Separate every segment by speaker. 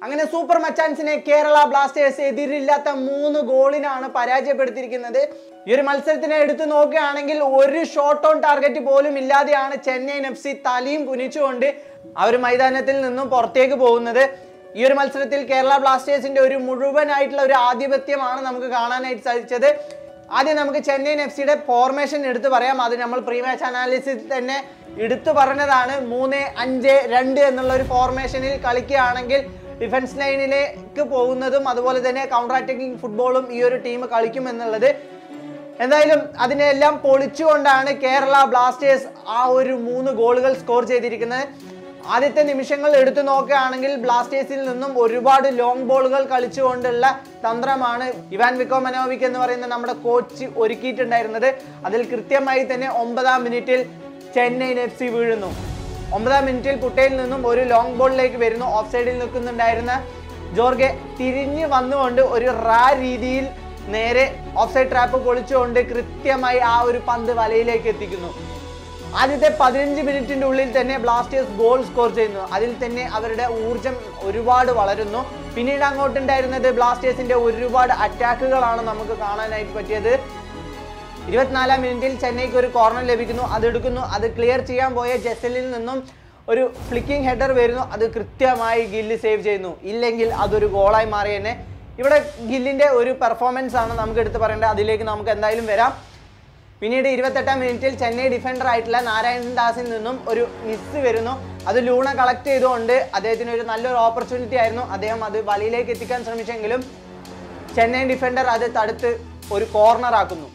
Speaker 1: അങ്ങനെ super മച്ചാൻസിനെ Kerala Blasters എതിരില്ലാത്ത മൂന്ന് ഗോളിനാണ് പരാജയപ്പെടുത്തിയിരിക്കുന്നത് ഈ ഒരു മത്സരത്തിനെ എടുത്തു നോക്കുകയാണെങ്കിൽ ഒരു ഷോട്ട് ഓൺ ടാർഗറ്റ് പോലും ഇല്ലാതെയാണ് ചെന്നൈയിൻ എഫ് സി തലയും കുനിച്ചുകൊണ്ട് അവർ മൈതാനത്തിൽ നിന്നും പുറത്തേക്ക് പോകുന്നത് ഈ ഒരു മത്സരത്തിൽ കേരള ബ്ലാസ്റ്റേഴ്സിന്റെ ഒരു മുഴുവനായിട്ടുള്ള ഒരു ആധിപത്യമാണ് നമുക്ക് കാണാനായിട്ട് സാധിച്ചത് ആദ്യം നമുക്ക് ചെന്നൈയിൻ എഫ് സിയുടെ ഫോർമേഷൻ എടുത്തു പറയാം അത് നമ്മൾ പ്രീ മാച്ച് അനാലിസിസ് തന്നെ എടുത്തു പറഞ്ഞതാണ് മൂന്ന് അഞ്ച് രണ്ട് എന്നുള്ള ഒരു ഫോർമേഷനിൽ കളിക്കുകയാണെങ്കിൽ ഡിഫൻസ് ലൈനിലേക്ക് പോകുന്നതും അതുപോലെ തന്നെ കൗണ്ടർ അറ്റാക്കിംഗ് ഫുട്ബോളും ഈ ഒരു ടീം കളിക്കും എന്നുള്ളത് എന്തായാലും അതിനെല്ലാം പൊളിച്ചുകൊണ്ടാണ് കേരള ബ്ലാസ്റ്റേഴ്സ് ആ ഒരു മൂന്ന് ഗോളുകൾ സ്കോർ ചെയ്തിരിക്കുന്നത് ആദ്യത്തെ നിമിഷങ്ങൾ എടുത്തു നോക്കുകയാണെങ്കിൽ ബ്ലാസ്റ്റേഴ്സിൽ നിന്നും ഒരുപാട് ലോങ് ബോളുകൾ കളിച്ചുകൊണ്ടുള്ള തന്ത്രമാണ് ഇവാൻ വിക്കോമനോവിക് എന്ന് പറയുന്ന നമ്മുടെ കോച്ച് ഒരുക്കിയിട്ടുണ്ടായിരുന്നത് അതിൽ കൃത്യമായി തന്നെ ഒമ്പതാം മിനിറ്റിൽ ചെന്നൈയിൻ എഫ് സി വീഴുന്നു ഒമ്പതാം മിനിറ്റിൽ കുട്ടയിൽ നിന്നും ഒരു ലോങ് ബോളിലേക്ക് വരുന്നു ഓഫ് സൈഡിൽ നിൽക്കുന്നുണ്ടായിരുന്ന ജോർഗെ തിരിഞ്ഞ് വന്നുകൊണ്ട് ഒരു റാ രീതിയിൽ നേരെ ഓഫ് സൈഡ് ട്രാപ്പ് പൊളിച്ചുകൊണ്ട് കൃത്യമായി ആ ഒരു പന്ത് വലയിലേക്ക് എത്തിക്കുന്നു ആദ്യത്തെ പതിനഞ്ച് മിനിറ്റിന്റെ ഉള്ളിൽ തന്നെ ബ്ലാസ്റ്റേഴ്സ് ഗോൾ സ്കോർ ചെയ്യുന്നു അതിൽ തന്നെ അവരുടെ ഊർജം ഒരുപാട് വളരുന്നു പിന്നീട് അങ്ങോട്ടുണ്ടായിരുന്നത് ബ്ലാസ്റ്റേഴ്സിന്റെ ഒരുപാട് അറ്റാക്കുകളാണ് നമുക്ക് കാണാനായിട്ട് പറ്റിയത് ഇരുപത്തിനാലാം മിനിറ്റിൽ ചെന്നൈക്ക് ഒരു കോർണർ ലഭിക്കുന്നു അത് എടുക്കുന്നു അത് ക്ലിയർ ചെയ്യാൻ പോയ ജെസലിൽ നിന്നും ഒരു ഫ്ലിക്കിംഗ് ഹെഡർ വരുന്നു അത് കൃത്യമായി ഗില്ല് സേവ് ചെയ്യുന്നു ഇല്ലെങ്കിൽ അതൊരു ഗോളായി മാറി തന്നെ ഇവിടെ ഗില്ലിന്റെ ഒരു പെർഫോമൻസ് ആണ് നമുക്ക് എടുത്ത് പറയേണ്ടത് അതിലേക്ക് നമുക്ക് എന്തായാലും വരാം പിന്നീട് ഇരുപത്തെട്ടാം മിനിറ്റിൽ ചെന്നൈ ഡിഫൻഡർ ആയിട്ടുള്ള നാരായണൻ ദാസിൽ നിന്നും ഒരു മിസ് വരുന്നു അത് ലൂണ കളക്ട് ചെയ്തുകൊണ്ട് അദ്ദേഹത്തിന് ഒരു നല്ലൊരു ഓപ്പർച്യൂണിറ്റി ആയിരുന്നു അദ്ദേഹം അത് വലയിലേക്ക് എത്തിക്കാൻ ശ്രമിച്ചെങ്കിലും ചെന്നൈ ഡിഫൻഡർ അത് തടുത്ത് ഒരു കോർണർ ആക്കുന്നു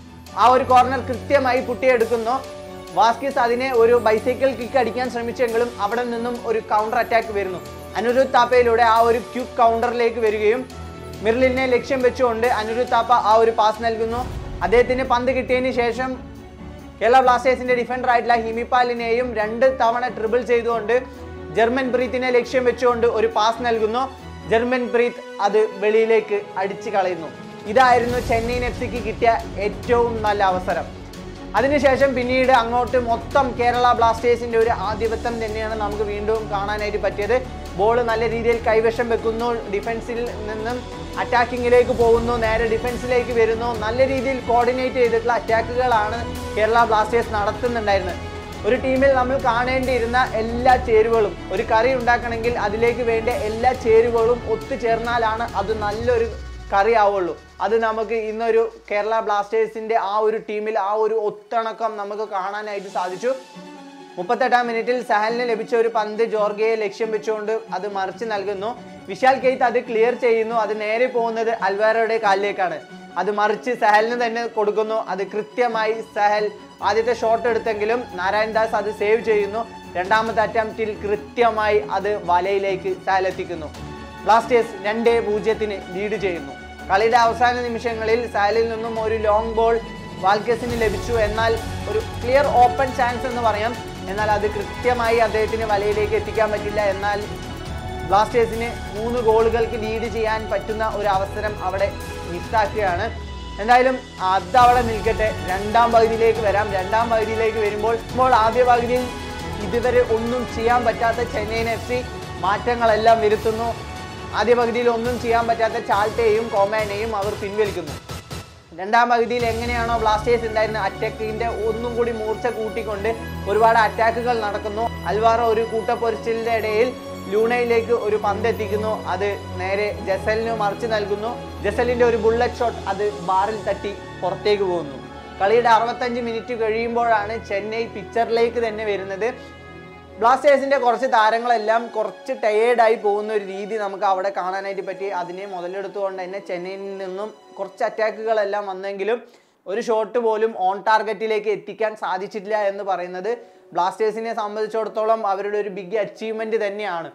Speaker 1: ആ ഒരു കോർണർ കൃത്യമായി പുട്ടിയെടുക്കുന്നു വാസ്കിസ് അതിനെ ഒരു ബൈസൈക്കിൾ കിക്ക് അടിക്കാൻ ശ്രമിച്ചെങ്കിലും അവിടെ നിന്നും ഒരു കൗണ്ടർ അറ്റാക്ക് വരുന്നു അനിരുദ്ധ് താപ്പയിലൂടെ ആ ഒരു ക്യൂക്ക് കൗണ്ടറിലേക്ക് വരികയും മിർലിനെ ലക്ഷ്യം വെച്ചുകൊണ്ട് അനിരുദ്ധ് താപ്പ ആ ഒരു പാസ് നൽകുന്നു അദ്ദേഹത്തിന് പന്ത് കിട്ടിയതിന് ശേഷം കേരള ബ്ലാസ്റ്റേഴ്സിന്റെ ഡിഫൻഡർ ആയിട്ടുള്ള ഹിമിപ്പാലിനെയും രണ്ട് തവണ ട്രിബിൾ ചെയ്തുകൊണ്ട് ജർമ്മൻ ബ്രീത്തിനെ ലക്ഷ്യം വെച്ചുകൊണ്ട് ഒരു പാസ് നൽകുന്നു ജർമ്മൻ ബ്രീത്ത് അത് വെളിയിലേക്ക് അടിച്ചു കളയുന്നു ഇതായിരുന്നു ചെന്നൈയിൻ എഫ് സിക്ക് കിട്ടിയ ഏറ്റവും നല്ല അവസരം അതിനുശേഷം പിന്നീട് അങ്ങോട്ട് മൊത്തം കേരള ബ്ലാസ്റ്റേഴ്സിന്റെ ഒരു ആധിപത്യം തന്നെയാണ് നമുക്ക് വീണ്ടും കാണാനായിട്ട് പറ്റിയത് ബോൾ നല്ല രീതിയിൽ കൈവശം വെക്കുന്നു ഡിഫൻസിൽ നിന്നും അറ്റാക്കിങ്ങിലേക്ക് പോകുന്നു നേരെ ഡിഫൻസിലേക്ക് വരുന്നു നല്ല രീതിയിൽ കോർഡിനേറ്റ് ചെയ്തിട്ടുള്ള അറ്റാക്കുകളാണ് കേരള ബ്ലാസ്റ്റേഴ്സ് നടത്തുന്നുണ്ടായിരുന്നത് ഒരു ടീമിൽ നമ്മൾ കാണേണ്ടിയിരുന്ന എല്ലാ ചേരുവകളും ഒരു കറി ഉണ്ടാക്കണമെങ്കിൽ അതിലേക്ക് വേണ്ട എല്ലാ ചേരുവകളും ഒത്തുചേർന്നാലാണ് അത് നല്ലൊരു കറി ആവുള്ളൂ അത് നമുക്ക് ഇന്നൊരു കേരള ബ്ലാസ്റ്റേഴ്സിന്റെ ആ ഒരു ടീമിൽ ആ ഒരു ഒത്തിണക്കം നമുക്ക് കാണാനായിട്ട് സാധിച്ചു മുപ്പത്തെട്ടാം മിനിറ്റിൽ സഹലിന് ലഭിച്ച ഒരു പന്ത് ജോർഗയെ ലക്ഷ്യം വെച്ചുകൊണ്ട് അത് മറിച്ച് നൽകുന്നു വിശാൽ കെയ്ത്ത് അത് ക്ലിയർ ചെയ്യുന്നു അത് നേരെ പോകുന്നത് അൽവാരയുടെ കാലിലേക്കാണ് അത് മറിച്ച് സഹലിന് തന്നെ കൊടുക്കുന്നു അത് കൃത്യമായി സഹൽ ആദ്യത്തെ ഷോട്ട് എടുത്തെങ്കിലും നാരായൺ ദാസ് അത് സേവ് ചെയ്യുന്നു രണ്ടാമത്തെ അറ്റംപ്റ്റിൽ കൃത്യമായി അത് വലയിലേക്ക് സഹൽ എത്തിക്കുന്നു ബ്ലാസ്റ്റേഴ്സ് രണ്ട് പൂജ്യത്തിന് ലീഡ് ചെയ്യുന്നു കളിയുടെ അവസാന നിമിഷങ്ങളിൽ സാലിൽ നിന്നും ഒരു ലോങ് ബോൾ വാൽക്കസിന് ലഭിച്ചു എന്നാൽ ഒരു ക്ലിയർ ഓപ്പൺ ചാൻസ് എന്ന് പറയാം എന്നാൽ അത് കൃത്യമായി അദ്ദേഹത്തിന് വലയിലേക്ക് എത്തിക്കാൻ പറ്റില്ല എന്നാൽ ബ്ലാസ്റ്റേഴ്സിന് മൂന്ന് ഗോളുകൾക്ക് ലീഡ് ചെയ്യാൻ പറ്റുന്ന ഒരു അവസരം അവിടെ മിസ്സാക്കുകയാണ് എന്തായാലും അത് അവിടെ നിൽക്കട്ടെ രണ്ടാം പകുതിയിലേക്ക് വരാം രണ്ടാം പകുതിയിലേക്ക് വരുമ്പോൾ ഇപ്പോൾ ആദ്യ പകുതിയിൽ ഇതുവരെ ഒന്നും ചെയ്യാൻ പറ്റാത്ത ചെന്നൈയിൻ എഫ് സി മാറ്റങ്ങളെല്ലാം വരുത്തുന്നു ആദ്യ പകുതിയിൽ ഒന്നും ചെയ്യാൻ പറ്റാത്ത ചാൾട്ടയെയും കോമാനെയും അവർ പിൻവലിക്കുന്നു രണ്ടാം പകുതിയിൽ എങ്ങനെയാണോ ബ്ലാസ്റ്റേഴ്സ് ഉണ്ടായിരുന്ന അറ്റാക്കിന്റെ ഒന്നും കൂടി മൂർച്ച കൂട്ടിക്കൊണ്ട് ഒരുപാട് അറ്റാക്കുകൾ നടക്കുന്നു അൽവാറോ ഒരു കൂട്ടപ്പൊരിച്ചിലിന്റെ ഇടയിൽ ലൂണയിലേക്ക് ഒരു പന്ത് എത്തിക്കുന്നു അത് നേരെ ജസലിന് മറിച്ച് നൽകുന്നു ജസലിന്റെ ഒരു ബുള്ളറ്റ് ഷോട്ട് അത് ബാറിൽ തട്ടി പുറത്തേക്ക് പോകുന്നു കളിയുടെ അറുപത്തഞ്ച് മിനിറ്റ് കഴിയുമ്പോഴാണ് ചെന്നൈ പിക്ചറിലേക്ക് തന്നെ വരുന്നത് ബ്ലാസ്റ്റേഴ്സിന്റെ കുറച്ച് താരങ്ങളെല്ലാം കുറച്ച് ടയേർഡായി പോകുന്ന ഒരു രീതി നമുക്ക് അവിടെ കാണാനായിട്ട് പറ്റി അതിനെ മുതലെടുത്തുകൊണ്ട് തന്നെ ചെന്നൈയിൽ നിന്നും കുറച്ച് അറ്റാക്കുകളെല്ലാം വന്നെങ്കിലും ഒരു ഷോട്ട് പോലും ഓൺ ടാർഗറ്റിലേക്ക് എത്തിക്കാൻ സാധിച്ചിട്ടില്ല എന്ന് പറയുന്നത് ബ്ലാസ്റ്റേഴ്സിനെ സംബന്ധിച്ചിടത്തോളം അവരുടെ ഒരു ബിഗ് അച്ചീവ്മെന്റ് തന്നെയാണ്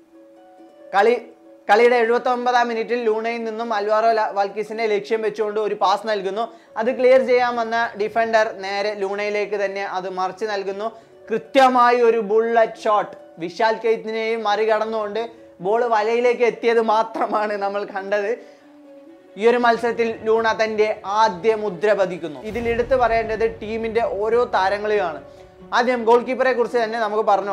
Speaker 1: കളി കളിയുടെ എഴുപത്തി ഒമ്പതാം മിനിറ്റിൽ ലൂണയിൽ നിന്നും അൽവാറോ ല- വൽക്കിസിനെ ലക്ഷ്യം വെച്ചുകൊണ്ട് ഒരു പാസ് നൽകുന്നു അത് ക്ലിയർ ചെയ്യാൻ വന്ന ഡിഫൻഡർ നേരെ ലൂണയിലേക്ക് തന്നെ അത് മറിച്ച് നൽകുന്നു കൃത്യമായി ഒരു ബുള്ളറ്റ് ഷോട്ട് വിശാൽ കെയ്ത്തിനെയും മറികടന്നുകൊണ്ട് ബോൾ വലയിലേക്ക് എത്തിയത് മാത്രമാണ് നമ്മൾ കണ്ടത് ഈ ഒരു മത്സരത്തിൽ ലൂണ തന്റെ ആദ്യ മുദ്ര പതിക്കുന്നു ഇതിൽ എടുത്തു പറയേണ്ടത് ടീമിന്റെ ഓരോ താരങ്ങളെയുമാണ് ആദ്യം ഗോൾ കീപ്പറെ കുറിച്ച് തന്നെ നമുക്ക് പറഞ്ഞു തുടങ്ങാം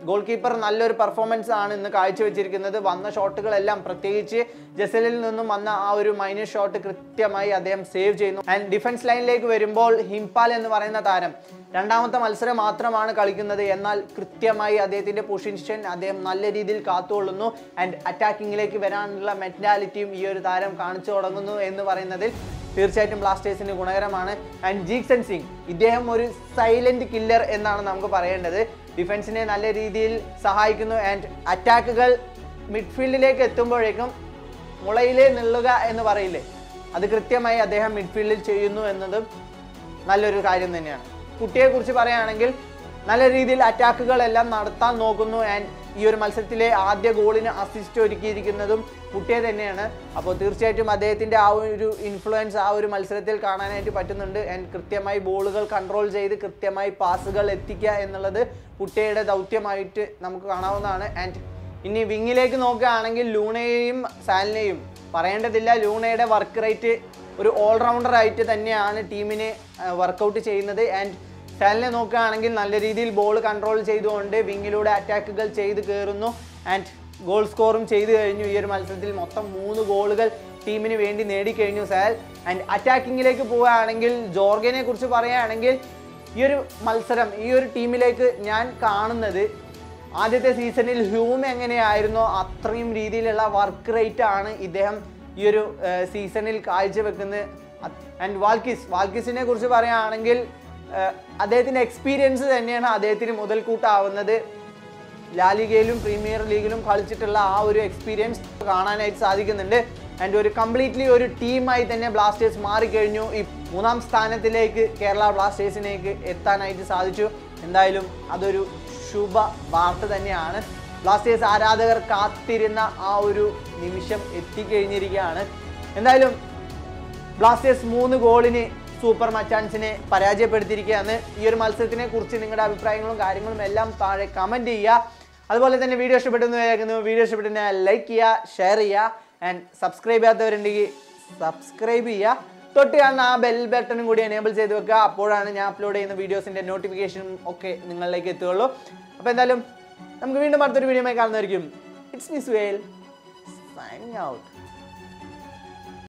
Speaker 1: ഗോൾ കീപ്പർ നല്ലൊരു പെർഫോമൻസ് ആണ് ഇന്ന് കാഴ്ചവെച്ചിരിക്കുന്നത് വന്ന ഷോട്ടുകളെല്ലാം പ്രത്യേകിച്ച് ജസലിൽ നിന്നും വന്ന ആ ഒരു മൈനസ് ഷോട്ട് കൃത്യമായി അദ്ദേഹം സേവ് ചെയ്യുന്നു ആൻഡ് ഡിഫൻസ് ലൈനിലേക്ക് വരുമ്പോൾ ഹിംപാൽ എന്ന് പറയുന്ന താരം രണ്ടാമത്തെ മത്സരം മാത്രമാണ് കളിക്കുന്നത് എന്നാൽ കൃത്യമായി അദ്ദേഹത്തിന്റെ പൊസിഷൻ അദ്ദേഹം നല്ല രീതിയിൽ കാത്തുകൊള്ളുന്നു ആൻഡ് അറ്റാക്കിങ്ങിലേക്ക് വരാനുള്ള മെന്റാലിറ്റിയും ഈ ഒരു താരം കാണിച്ചു തുടങ്ങുന്നു എന്ന് പറയുന്നതിൽ തീർച്ചയായിട്ടും ബ്ലാസ്റ്റേഴ്സിന് ഗുണകരമാണ് ആൻഡ് ജീക്സൺ സിംഗ് ഇദ്ദേഹം ഒരു സൈലന്റ് കില്ലർ എന്നാണ് നമുക്ക് പറയേണ്ടത് ഡിഫൻസിനെ നല്ല രീതിയിൽ സഹായിക്കുന്നു ആൻഡ് അറ്റാക്കുകൾ മിഡ്ഫീൽഡിലേക്ക് എത്തുമ്പോഴേക്കും മുളയിലേ നിള്ളുക എന്ന് പറയില്ലേ അത് കൃത്യമായി അദ്ദേഹം മിഡ്ഫീൽഡിൽ ചെയ്യുന്നു എന്നതും നല്ലൊരു കാര്യം തന്നെയാണ് കുട്ടിയെക്കുറിച്ച് പറയുകയാണെങ്കിൽ നല്ല രീതിയിൽ അറ്റാക്കുകളെല്ലാം നടത്താൻ നോക്കുന്നു ആൻഡ് ഈ ഒരു മത്സരത്തിലെ ആദ്യ ഗോളിന് അസിസ്റ്റ് ഒരുക്കിയിരിക്കുന്നതും കുട്ടിയെ തന്നെയാണ് അപ്പോൾ തീർച്ചയായിട്ടും അദ്ദേഹത്തിൻ്റെ ആ ഒരു ഇൻഫ്ലുവൻസ് ആ ഒരു മത്സരത്തിൽ കാണാനായിട്ട് പറ്റുന്നുണ്ട് ആൻഡ് കൃത്യമായി ബോളുകൾ കൺട്രോൾ ചെയ്ത് കൃത്യമായി പാസുകൾ എത്തിക്കുക എന്നുള്ളത് കുട്ടിയുടെ ദൗത്യമായിട്ട് നമുക്ക് കാണാവുന്നതാണ് ആൻഡ് ഇനി വിങ്ങിലേക്ക് നോക്കുകയാണെങ്കിൽ ലൂണയെയും സാലിനെയും പറയേണ്ടതില്ല ലൂണയുടെ വർക്ക് റേറ്റ് ഒരു ഓൾറൗണ്ടർ ആയിട്ട് തന്നെയാണ് ടീമിനെ വർക്കൗട്ട് ചെയ്യുന്നത് ആൻഡ് സാലിനെ നോക്കുകയാണെങ്കിൽ നല്ല രീതിയിൽ ബോൾ കൺട്രോൾ ചെയ്തുകൊണ്ട് വിങ്ങിലൂടെ അറ്റാക്കുകൾ ചെയ്ത് കയറുന്നു ആൻഡ് ഗോൾ സ്കോറും ചെയ്തു കഴിഞ്ഞു ഈ ഒരു മത്സരത്തിൽ മൊത്തം മൂന്ന് ഗോളുകൾ ടീമിന് വേണ്ടി നേടിക്കഴിഞ്ഞു സാൽ ആൻഡ് അറ്റാക്കിങ്ങിലേക്ക് പോവുകയാണെങ്കിൽ ജോർഗനെ കുറിച്ച് പറയുകയാണെങ്കിൽ ഈ ഒരു മത്സരം ഈ ഒരു ടീമിലേക്ക് ഞാൻ കാണുന്നത് ആദ്യത്തെ സീസണിൽ ഹ്യൂം എങ്ങനെയായിരുന്നോ അത്രയും രീതിയിലുള്ള വർക്ക് റേറ്റ് ആണ് ഇദ്ദേഹം ഈ ഒരു ഏർ, സീസണിൽ കാഴ്ചവെക്കുന്നത് ആൻഡ് വാൽക്കിസ് വാൽക്കിസിനെ കുറിച്ച് പറയുകയാണെങ്കിൽ ഏർ, അദ്ദേഹത്തിൻ്റെ എക്സ്പീരിയൻസ് തന്നെയാണ് അദ്ദേഹത്തിന് മുതൽക്കൂട്ടാവുന്നത് ലാലിഗയിലും പ്രീമിയർ ലീഗിലും കളിച്ചിട്ടുള്ള ആ ഒരു എക്സ്പീരിയൻസ് കാണാനായിട്ട് സാധിക്കുന്നുണ്ട് ആൻഡ് ഒരു കംപ്ലീറ്റ്ലി ഒരു ടീമായി തന്നെ ബ്ലാസ്റ്റേഴ്സ് മാറിക്കഴിഞ്ഞു ഈ മൂന്നാം സ്ഥാനത്തിലേക്ക് കേരള ബ്ലാസ്റ്റേഴ്സിലേക്ക് എത്താനായിട്ട് സാധിച്ചു എന്തായാലും അതൊരു ശുഭ വാർത്ത തന്നെയാണ് ബ്ലാസ്റ്റേഴ്സ് ആരാധകർ കാത്തിരുന്ന ആ ഒരു നിമിഷം എത്തിക്കഴിഞ്ഞിരിക്കുകയാണ് എന്തായാലും ബ്ലാസ്റ്റേഴ്സ് മൂന്ന് ഗോളിന് സൂപ്പർ മച്ചാൻസിനെ പരാജയപ്പെടുത്തിയിരിക്കുകയാണ് ഈ ഒരു മത്സരത്തിനെ കുറിച്ച് നിങ്ങളുടെ അഭിപ്രായങ്ങളും കാര്യങ്ങളും എല്ലാം താഴെ കമൻറ്റ് ചെയ്യുക അതുപോലെ തന്നെ വീഡിയോ ഇഷ്ടപ്പെട്ടെന്ന് വിചാരിക്കുന്നു വീഡിയോ ഇഷ്ടപ്പെട്ടെങ്കിൽ ലൈക്ക് ചെയ്യുക ഷെയർ ചെയ്യുക ആൻഡ് സബ്സ്ക്രൈബ് ചെയ്യാത്തവരുണ്ടെങ്കിൽ സബ്സ്ക്രൈബ് ചെയ്യുക തൊട്ട് കാണുന്ന ആ ബെൽ ബട്ടണും കൂടി എനേബിൾ ചെയ്ത് വെക്കുക അപ്പോഴാണ് ഞാൻ അപ്ലോഡ് ചെയ്യുന്ന വീഡിയോസിൻ്റെ നോട്ടിഫിക്കേഷനും ഒക്കെ നിങ്ങളിലേക്ക് എത്തുകയുള്ളൂ അപ്പോൾ എന്തായാലും നമുക്ക് വീണ്ടും അടുത്തൊരു വീഡിയോ കാണുന്നതായിരിക്കും it's miss Vel signing out